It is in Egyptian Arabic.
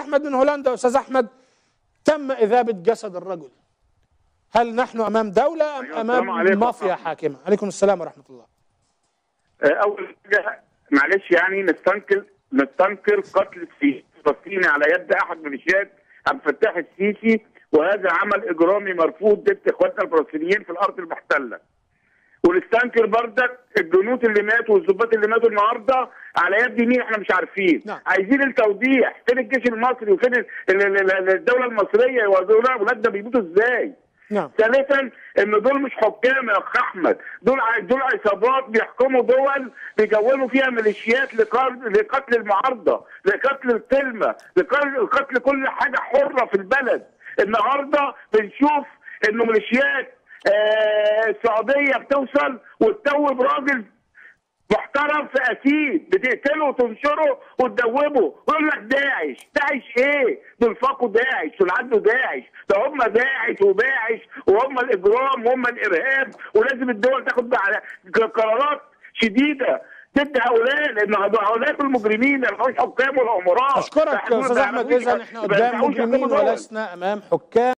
احمد من هولندا استاذ احمد تم اذابه جسد الرجل هل نحن امام دوله ام أيوة، السلام امام عليكم. مافيا حاكمه عليكم السلام ورحمه الله اول حاجه معلش يعني نستنكر نستنكر قتل السيسي الفلسطيني على يد احد ميليشيات عبد الفتاح السيسي وهذا عمل اجرامي مرفوض ضد اخواتنا الفلسطينيين في الارض المحتله ونستنكر بردك الجنود اللي ماتوا والظباط اللي ماتوا النهارده على يد مين احنا مش عارفين نعم. عايزين التوضيح فين الجيش المصري وفين ال- ال- ال- الدوله المصريه ودول اولادنا بيموتوا ازاي نعم ثالثا ان دول مش حكام يا اخ احمد دول ع- دول عصابات بيحكموا دول بيكونوا فيها ميليشيات لقتل لقتل المعارضه لقتل الكلمه لقتل لقتل كل حاجه حره في البلد النهارده بنشوف انه ميليشيات آه، السعوديه بتوصل وتتوب راجل محترم في اسيد بتقتله وتنشره وتدوبه ويقول لك داعش داعش ايه دول فاقوا داعش دول عنده داعش ده هم داعش وباعش وهم الاجرام وهم الارهاب ولازم الدول تاخد على قرارات شديده ضد هؤلاء لان هؤلاء المجرمين ما يعرفوش حكام ولا امراء اشكرك يا ما استاذ احمد يعرفوش- اذا احنا ما قدام يعرفوش مجرمين يحكموا دول. ولسنا امام حكام